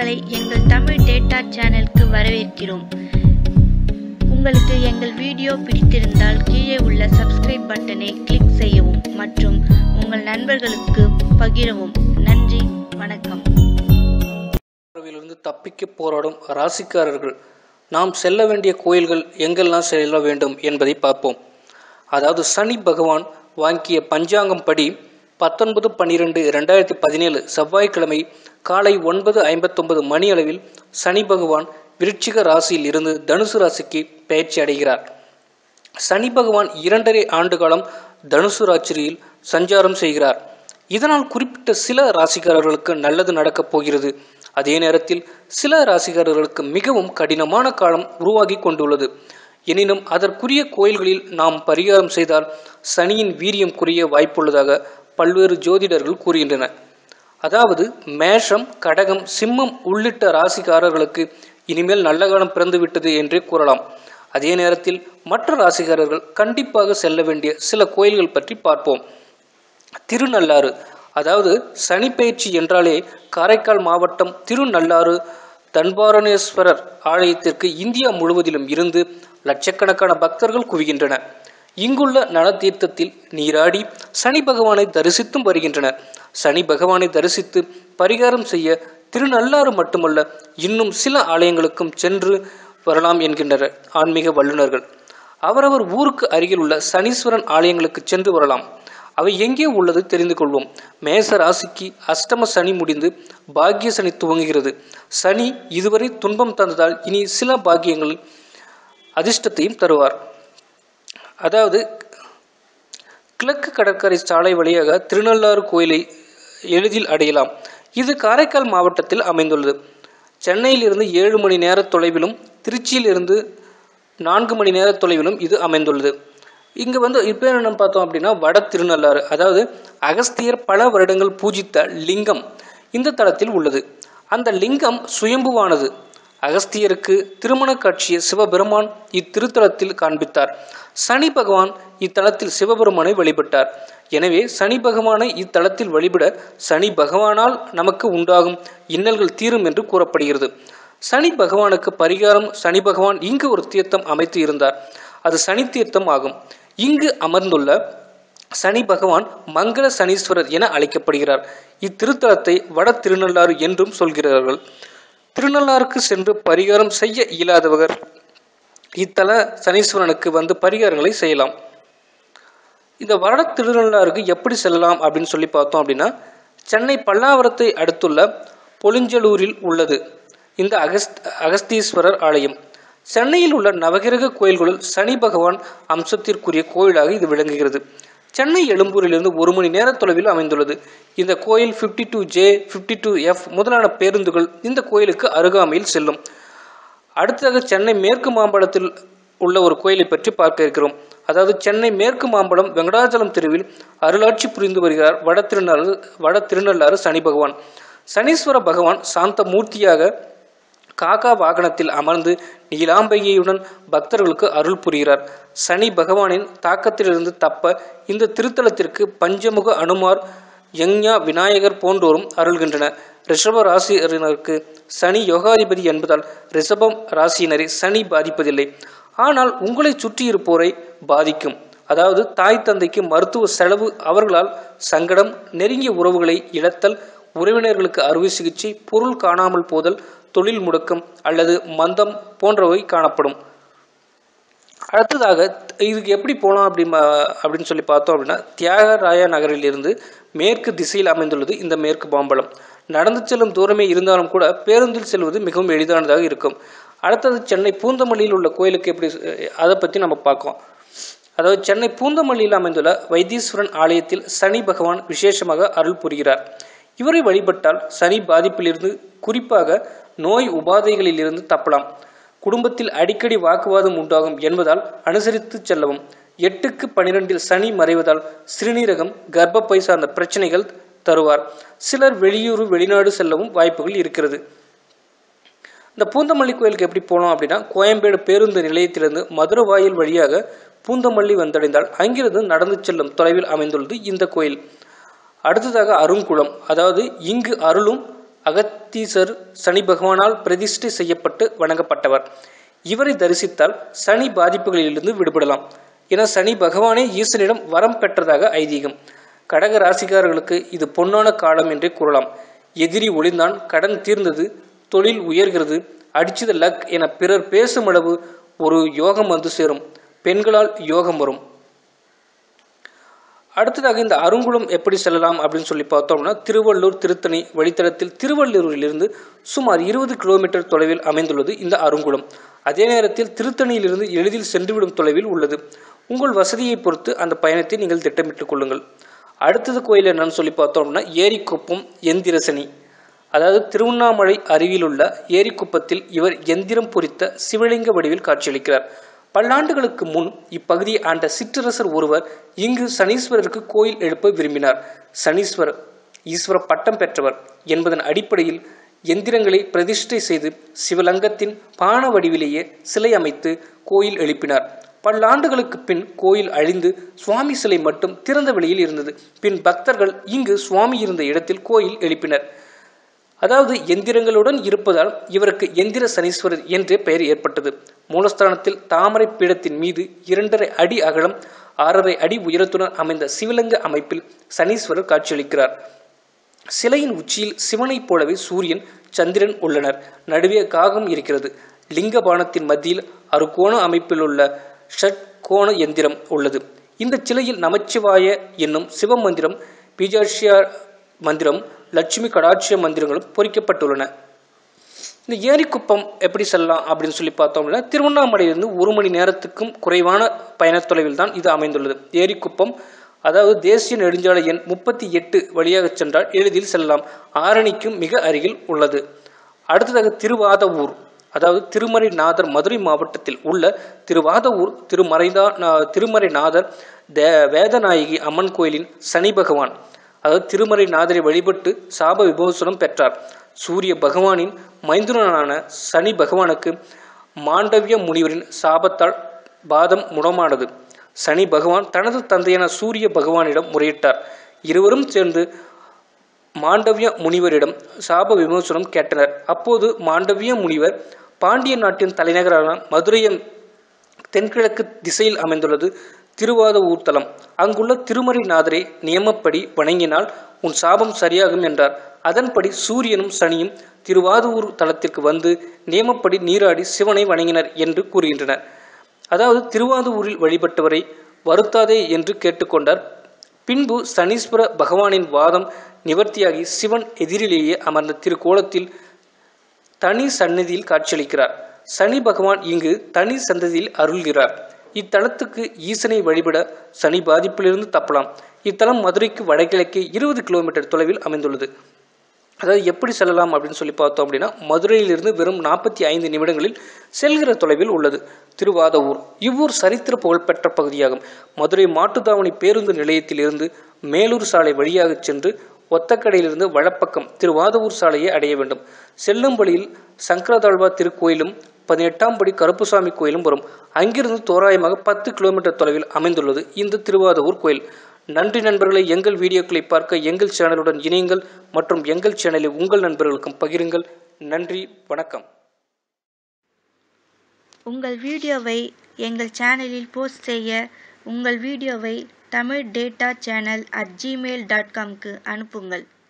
உங்களை எங்கள் தமிழ் டேட்டா சேனலுக்கு வரவேற்கிறோம் உங்களுக்கு எங்கள் வீடியோ பிடித்திருந்தால் கீழே உள்ள சப்ஸ்கிரைப் பட்டனை கிளிக் செய்யவும் மற்றும் உங்கள் நண்பர்களுக்கு பகிரவும் நன்றி வணக்கம் இருந்து தப்பிக்க போராடும் ராசிக்காரர்கள் நாம் செல்ல வேண்டிய கோயில்கள் எங்கெல்லாம் செல்ல வேண்டும் என்பதை பார்ப்போம் அதாவது சனி பகவான் வாங்கிய பஞ்சாங்கம் படி பத்தொன்பது பன்னிரெண்டு ரெண்டாயிரத்தி பதினேழு செவ்வாய்க்கிழமை காலை ஒன்பது ஐம்பத்தொன்பது மணி அளவில் சனி பகவான் விருச்சிக ராசியில் இருந்து தனுசு ராசிக்கு பயிற்சி அடைகிறார் சனி பகவான் இரண்டரை ஆண்டு காலம் தனுசு ராசியில் சஞ்சாரம் செய்கிறார் இதனால் குறிப்பிட்ட சில ராசிக்காரர்களுக்கு நல்லது நடக்கப் போகிறது அதே நேரத்தில் சில ராசிக்காரர்களுக்கு மிகவும் கடினமான காலம் உருவாகி கொண்டுள்ளது எனினும் அதற்குரிய கோயில்களில் நாம் பரிகாரம் செய்தால் சனியின் வீரியம் குறைய வாய்ப்புள்ளதாக பல்வேறு ஜோதிடர்கள் கூறுகின்றனர் அதாவது மேஷம் கடகம் சிம்மம் உள்ளிட்ட ராசிக்காரர்களுக்கு இனிமேல் நல்ல காலம் பிறந்துவிட்டது என்றே கூறலாம் அதே நேரத்தில் மற்ற ராசிக்காரர்கள் கண்டிப்பாக செல்ல வேண்டிய சில கோயில்கள் பற்றி பார்ப்போம் திருநள்ளாறு அதாவது சனி பயிற்சி என்றாலே காரைக்கால் மாவட்டம் திருநள்ளாறு தன்பாரணேஸ்வரர் ஆலயத்திற்கு இந்தியா முழுவதிலும் இருந்து லட்சக்கணக்கான பக்தர்கள் குவிகின்றனர் இங்குள்ள நலத்தீர்த்தத்தில் நீராடி சனி பகவானை தரிசித்தும் வருகின்றனர் சனி பகவானை தரிசித்து பரிகாரம் செய்ய திருநள்ளாறு மட்டுமல்ல இன்னும் சில ஆலயங்களுக்கும் சென்று வரலாம் என்கின்றனர் ஆன்மீக வல்லுநர்கள் அவரவர் ஊருக்கு அருகில் உள்ள சனீஸ்வரன் ஆலயங்களுக்கு சென்று வரலாம் அவை எங்கே உள்ளது தெரிந்து கொள்வோம் மேச ராசிக்கு அஷ்டம சனி முடிந்து பாக்கிய சனி துவங்குகிறது சனி இதுவரை துன்பம் தந்ததால் இனி சில பாக்கியங்கள் அதிர்ஷ்டத்தையும் தருவார் அதாவது கிழக்கு கடற்கரை சாலை வழியாக திருநள்ளாறு கோயிலை எளிதில் அடையலாம் இது காரைக்கால் மாவட்டத்தில் அமைந்துள்ளது சென்னையிலிருந்து ஏழு மணி நேர தொலைவிலும் திருச்சியிலிருந்து நான்கு மணி நேர தொலைவிலும் இது அமைந்துள்ளது இங்கே வந்து இப்போ என்ன பார்த்தோம் அப்படின்னா வட திருநள்ளாறு அதாவது அகஸ்தியர் பல வருடங்கள் பூஜித்த லிங்கம் இந்த தளத்தில் உள்ளது அந்த லிங்கம் சுயம்புவானது அகஸ்தியருக்கு திருமண காட்சியை சிவபெருமான் இத்திருத்தலத்தில் காண்பித்தார் சனி பகவான் இத்தலத்தில் சிவபெருமானை வழிபட்டார் எனவே சனி பகவானை இத்தலத்தில் வழிபட சனி பகவானால் நமக்கு உண்டாகும் இன்னல்கள் தீரும் என்று கூறப்படுகிறது சனி பகவானுக்கு பரிகாரம் சனி பகவான் இங்கு ஒரு தீர்த்தம் அமைத்து இருந்தார் அது சனி தீர்த்தம் ஆகும் இங்கு அமர்ந்துள்ள சனி பகவான் மங்கள சனீஸ்வரர் என அழைக்கப்படுகிறார் இத்திருத்தலத்தை வட திருநள்ளாறு என்றும் சொல்கிறார்கள் திருநள்ளாருக்கு சென்று பரிகாரம் செய்ய இயலாதவர்கள் இத்தல சனீஸ்வரனுக்கு வந்து பரிகாரங்களை செய்யலாம் இந்த வட திருநள்ளாருக்கு எப்படி செல்லலாம் அப்படின்னு சொல்லி பார்த்தோம் அப்படின்னா சென்னை பல்லாவரத்தை அடுத்துள்ள பொலிஞ்சலூரில் உள்ளது இந்த அகஸ்த் அகஸ்தீஸ்வரர் ஆலயம் சென்னையில் உள்ள நவகிரக கோயில்களுள் சனி பகவான் அம்சத்திற்குரிய கோயிலாக இது விளங்குகிறது சென்னை எழும்பூரிலிருந்து ஒரு மணி நேர தொலைவில் அமைந்துள்ளது இந்த கோயில் fifty two J fifty two F முதலான பேருந்துகள் இந்த கோயிலுக்கு அருகாமையில் செல்லும் அடுத்ததாக சென்னை மேற்கு மாம்பழத்தில் உள்ள ஒரு கோயிலை பற்றி பார்க்க இருக்கிறோம் அதாவது சென்னை மேற்கு மாம்பழம் வெங்கடாச்சலம் தெருவில் அருளாட்சி புரிந்து வருகிறார் வட திருநள்ளாறு வட திருநள்ளாறு சனி பகவான் சனீஸ்வர பகவான் சாந்த மூர்த்தியாக காக்கா வாகனத்தில் அமர்ந்து நீலாம்பையுடன் பக்தர்களுக்கு அருள் புரிகிறார் சனி பகவானின் தாக்கத்திலிருந்து தப்ப இந்த திருத்தலத்திற்கு பஞ்சமுக அனுமார் யங்ஞா விநாயகர் போன்றோரும் அருள்கின்றனர் ரிஷப ராசியினருக்கு சனி யோகாதிபதி என்பதால் ரிஷபம் ராசியினரை சனி பாதிப்பதில்லை ஆனால் உங்களை சுற்றி இருப்போரை பாதிக்கும் அதாவது தாய் தந்தைக்கு மருத்துவ செலவு அவர்களால் சங்கடம் நெருங்கிய உறவுகளை இழத்தல் உறவினர்களுக்கு அறுவை சிகிச்சை பொருள் காணாமல் போதல் தொழில் முடக்கம் அல்லது மந்தம் போன்றவை காணப்படும் அடுத்ததாக இதுக்கு எப்படி போகலாம் அப்படி அப்படின்னு சொல்லி பார்த்தோம் அப்படின்னா தியாகராய நகரில் இருந்து மேற்கு திசையில் அமைந்துள்ளது இந்த மேற்கு பாம்பலம் நடந்து செல்லும் தூரமே இருந்தாலும் கூட பேருந்தில் செல்வது மிகவும் எளிதானதாக இருக்கும் அடுத்தது சென்னை பூந்தமல்லியில் உள்ள கோயிலுக்கு எப்படி அதை பற்றி நம்ம பார்க்கலாம் அதாவது சென்னை பூந்தமல்லியில் அமைந்துள்ள வைத்தீஸ்வரன் ஆலயத்தில் சனி பகவான் விசேஷமாக அருள் புரிகிறார் இவரை வழிபட்டால் சனி பாதிப்பிலிருந்து குறிப்பாக நோய் உபாதைகளில் இருந்து தப்பலாம் குடும்பத்தில் அடிக்கடி வாக்குவாதம் உண்டாகும் என்பதால் அனுசரித்து செல்லவும் எட்டுக்கு பனிரெண்டில் சனி மறைவதால் சிறுநீரகம் கர்ப்பப்பை சார்ந்த பிரச்சனைகள் தருவார் சிலர் வெளியூர் வெளிநாடு செல்லவும் வாய்ப்புகள் இருக்கிறது இந்த பூந்தமல்லி கோயிலுக்கு எப்படி போனோம் அப்படின்னா கோயம்பேடு பேருந்து நிலையத்திலிருந்து மதுரை வாயில் வழியாக பூந்தமல்லி வந்தடைந்தால் அங்கிருந்து நடந்து செல்லும் தொலைவில் அமைந்துள்ளது இந்த கோயில் அடுத்ததாக அருங்குளம் அதாவது இங்கு அருளும் அகத்தீசர் சனி பகவானால் பிரதிஷ்டை செய்யப்பட்டு வணங்கப்பட்டவர் இவரை தரிசித்தால் சனி பாதிப்புகளிலிருந்து விடுபடலாம் என சனி பகவானே ஈசனிடம் வரம் பெற்றதாக ஐதீகம் கடக ராசிக்காரர்களுக்கு இது பொன்னான காலம் என்றே கூறலாம் எதிரி ஒளிந்தான் கடன் தீர்ந்தது தொழில் உயர்கிறது அடிச்சது லக் என பிறர் பேசும் அளவு ஒரு யோகம் வந்து சேரும் பெண்களால் யோகம் வரும் அடுத்ததாக இந்த அருங்குளம் எப்படி செல்லலாம் அப்படின்னு சொல்லி பார்த்தோம்னா திருவள்ளூர் திருத்தணி வழித்தடத்தில் திருவள்ளூரிலிருந்து சுமார் இருபது கிலோமீட்டர் தொலைவில் அமைந்துள்ளது இந்த அருங்குளம் அதே நேரத்தில் திருத்தணியிலிருந்து எளிதில் சென்றுவிடும் தொலைவில் உள்ளது உங்கள் வசதியை பொறுத்து அந்த பயணத்தை நீங்கள் திட்டமிட்டுக் கொள்ளுங்கள் அடுத்தது கோயில் என்னன்னு சொல்லி பார்த்தோம்னா ஏரிக்குப்பம் எந்திரசனி அதாவது திருவண்ணாமலை அருகில் உள்ள ஏரிக்குப்பத்தில் இவர் எந்திரம் பொறித்த சிவலிங்க வடிவில் காட்சியளிக்கிறார் பல்லாண்டுகளுக்கு முன் இப்பகுதியை ஆண்ட சிற்றரசர் ஒருவர் இங்கு சனீஸ்வரருக்கு கோயில் எழுப்ப விரும்பினார் சனீஸ்வரர் ஈஸ்வர பட்டம் பெற்றவர் என்பதன் அடிப்படையில் எந்திரங்களை பிரதிஷ்டை செய்து சிவலிங்கத்தின் பான வடிவிலேயே சிலை அமைத்து கோயில் எழுப்பினார் பல்லாண்டுகளுக்கு பின் கோயில் அழிந்து சுவாமி சிலை மட்டும் திறந்த வெளியில் இருந்தது பின் பக்தர்கள் இங்கு சுவாமி இருந்த இடத்தில் கோயில் எழுப்பினர் அதாவது எந்திரங்களுடன் இருப்பதால் இவருக்கு எந்திர சனீஸ்வரர் என்றே பெயர் ஏற்பட்டது மூலஸ்தானத்தில் தாமரை பீடத்தின் மீது இரண்டரை அடி அகலம் ஆறரை அடி உயரத்துடன் அமைந்த சிவலிங்க அமைப்பில் சனீஸ்வரர் காட்சியளிக்கிறார் சிலையின் உச்சியில் சிவனைப் போலவே சூரியன் சந்திரன் உள்ளனர் நடுவே காகம் இருக்கிறது லிங்க பானத்தின் மத்தியில் அறுகோண அமைப்பில் உள்ள ஷட்கோண எந்திரம் உள்ளது இந்த சிலையில் நமச்சிவாய என்னும் சிவ மந்திரம் பீஜாட்சியா மந்திரம் லட்சுமி கடாட்சிய மந்திரங்களும் பொறிக்கப்பட்டுள்ளன இந்த ஏரிக்குப்பம் எப்படி செல்லலாம் அப்படின்னு சொல்லி பார்த்தோம்னா திருவண்ணாமலையிலிருந்து ஒரு மணி நேரத்துக்கும் குறைவான பயணத் தொலைவில் தான் இது அமைந்துள்ளது ஏரிக்குப்பம் அதாவது தேசிய நெடுஞ்சாலை எண் முப்பத்தி எட்டு வழியாக சென்றால் எளிதில் செல்லலாம் ஆரணிக்கும் மிக அருகில் உள்ளது அடுத்ததாக திருவாதவூர் அதாவது திருமறைநாதர் மதுரை மாவட்டத்தில் உள்ள திருவாதவூர் திருமறைதா திருமறைநாதர் தே வேதநாயகி அம்மன் கோயிலின் சனி பகவான் அதாவது திருமறைநாதரை வழிபட்டு சாப விமோசனம் பெற்றார் சூரிய பகவானின் மைந்துனனான சனி பகவானுக்கு மாண்டவிய முனிவரின் சாபத்தால் பாதம் முடமானது சனி பகவான் தனது தந்தையான சூரிய பகவானிடம் முறையிட்டார் இருவரும் சேர்ந்து மாண்டவிய முனிவரிடம் சாப விமோசனம் கேட்டனர் அப்போது மாண்டவிய முனிவர் பாண்டிய நாட்டின் தலைநகரான மதுரையின் தென்கிழக்கு திசையில் அமைந்துள்ளது திருவாதவூர் தலம் அங்குள்ள திருமறைநாதரை நியமப்படி வணங்கினால் உன் சாபம் சரியாகும் என்றார் அதன்படி சூரியனும் சனியும் திருவாதூர் தலத்திற்கு வந்து நியமப்படி நீராடி சிவனை வணங்கினர் என்று கூறுகின்றனர் அதாவது திருவாதூரில் வழிபட்டவரை வருத்தாதே என்று கேட்டுக்கொண்டார் பின்பு சனீஸ்வர பகவானின் வாதம் நிவர்த்தியாகி சிவன் எதிரிலேயே அமர்ந்த திருக்கோலத்தில் தனி சந்நிதியில் காட்சியளிக்கிறார் சனி பகவான் இங்கு தனி சந்ததியில் அருள்கிறார் இத்தலத்துக்கு ஈசனை வழிபட சனி பாதிப்பிலிருந்து தப்பலாம் இத்தலம் மதுரைக்கு வடகிழக்கே இருபது கிலோமீட்டர் தொலைவில் அமைந்துள்ளது அதாவது எப்படி செல்லலாம் அப்படின்னு சொல்லி பார்த்தோம் அப்படின்னா மதுரையிலிருந்து வெறும் நாற்பத்தி ஐந்து நிமிடங்களில் செல்கிற தொலைவில் உள்ளது திருவாதவூர் இவ்வூர் சரித்திர புகழ்பெற்ற பகுதியாகும் மதுரை மாட்டுத்தாவணி பேருந்து நிலையத்திலிருந்து மேலூர் சாலை வழியாக சென்று ஒத்தக்கடையிலிருந்து வலப்பக்கம் திருவாதவூர் சாலையை அடைய வேண்டும் செல்லும் வழியில் சங்கரதாழ்வா திருக்கோயிலும் பதினெட்டாம் படி கருப்புசாமி கோயிலும் வரும் அங்கிருந்து தோராயமாக பத்து கிலோமீட்டர் தொலைவில் அமைந்துள்ளது இந்த திருவாதவூர் கோயில் நன்றி நண்பர்களை எங்கள் வீடியோக்களை பார்க்க எங்கள் சேனலுடன் இணையுங்கள் மற்றும் எங்கள் சேனலை உங்கள் நண்பர்களுக்கும் பகிருங்கள் நன்றி வணக்கம் உங்கள் வீடியோவை எங்கள் சேனலில் போஸ்ட் செய்ய உங்கள் வீடியோவை Tamil data channel at Gmail dot காம்க்கு அனுப்புங்கள்